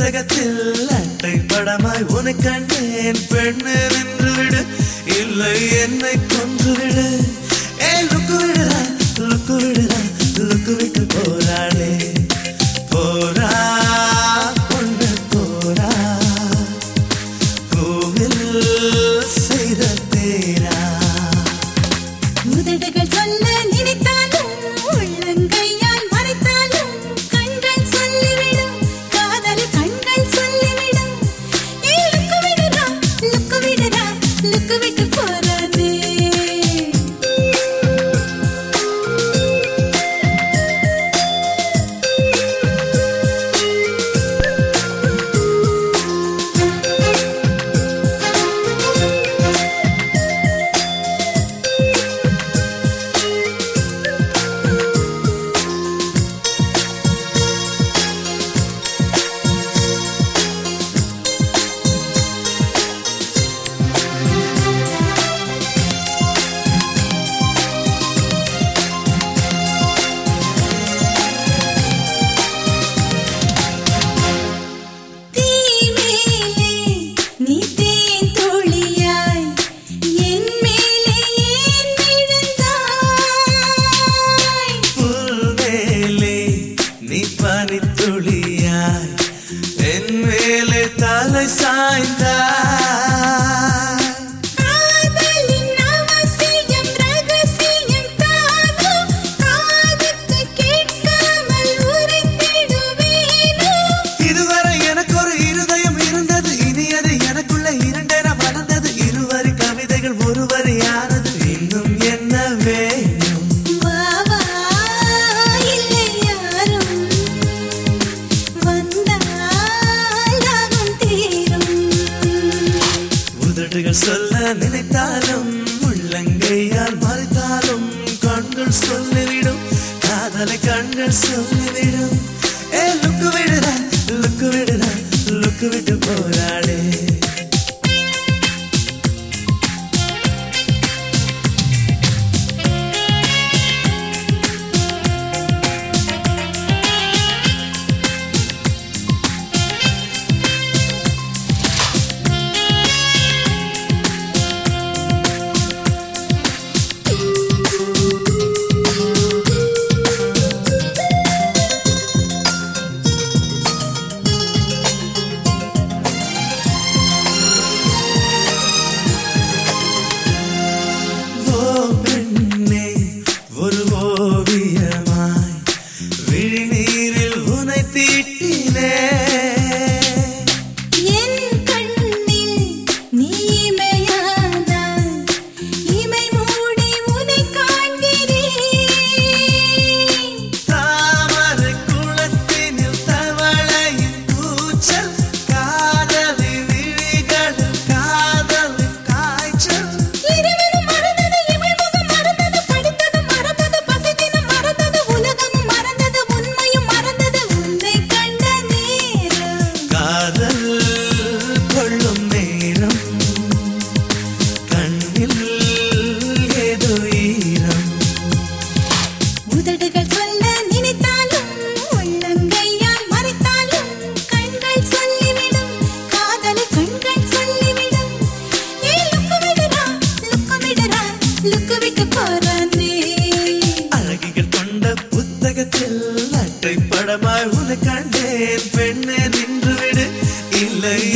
புத்தகத்தில் அட்டை படமாய் உன்னை கண்டேன் பெண்ணு நின்று விடு இல்லை என்னை கொன்று விடு ஏ லுக்கு விடுறா லுக்கு விடுறா லுக்கு விட்டு போராளே போரா பொண்ணு போரா கோவில் செய்த தேரா உதடுகள் சொல்ல நினைத்தாலும் உள்ளங்கையால் மறைத்தாலும் கண்கள் சொல்லிவிடும் காதல் கண்கள் சொல்லிவிடும் ஏ லுக்கு விடுறா லுக்கு விடுறா லுக்கு விட்டு போறாதே தீமேலே நீ தேன் துளியாய் என் மேலே ஏன் விழுந்தாய் புல்வேலே நீ பனித்துளியாய் என் மேலே தலை சாய்ந்தாய் காதலின் அவசியம் ரகசியம் தானோ காதுக்கு கேட்காமல் உரைத்திடுவேனோ இதுவரை எனக்கு ஒரு இருதயம் இருந்தது இனி அது எனக்குள்ள இரண்டென வளர்ந்தது இருவரி கவிதைகள் ஒருவரி யானது இன்னும் என்ன வேணும் வாவா இல்லை யாரும் வந்தால் தாகம் தீரும் உதடுகள் சொல்ல நினைத்தாலும் உள்ளங்கையால் மறைத்தாலும் கண்கள் சொல்லிவிடும் காதலை கண்கள் சொல்லிவிடும் ஏ லுக்கு விடுறா லுக்கு விடுறா லுக்கு விட்டு போராளே ஓ பெண்ணே ஒரு ஓவியமாய் விழிநீரில் உனை தீட்டினே என் கண்ணில் நீ இமையாதாய் இமை மூடி உனை காண்கிறேன் தாமரை குளத்தினில் தவளையின் கூச்சல் காதலி விழிகளில் காதலின் காய்ச்சல் இருவரும் மறந்தது இவள் முகம் மறந்தது படித்தது மறந்தது பசித்தினம் மறந்தது உலகமும் மறந்தது உண்மையும் மறந்தது உன்னை கண்ட நேரம் காதல் கொள்ளும் நேரம் கண்ணில் ஏதோ ஈரம் உதடுகள் சொல்ல நினைத்தாலும் உள்ளங்கையால் மறைத்தாலும் கண்கள் சொல்லிவிடும் காதலை கண்கள் சொல்லிவிடும் ஏ லுக்கு விடுறா லுக்கு விடுறா லுக்கு விட்டு போறானே அழகிகள் கொண்ட புத்தகத்தில் அட்டை படமாய் உன்னை கண்டேன் பெண்ணே நின்று விடு இல்லை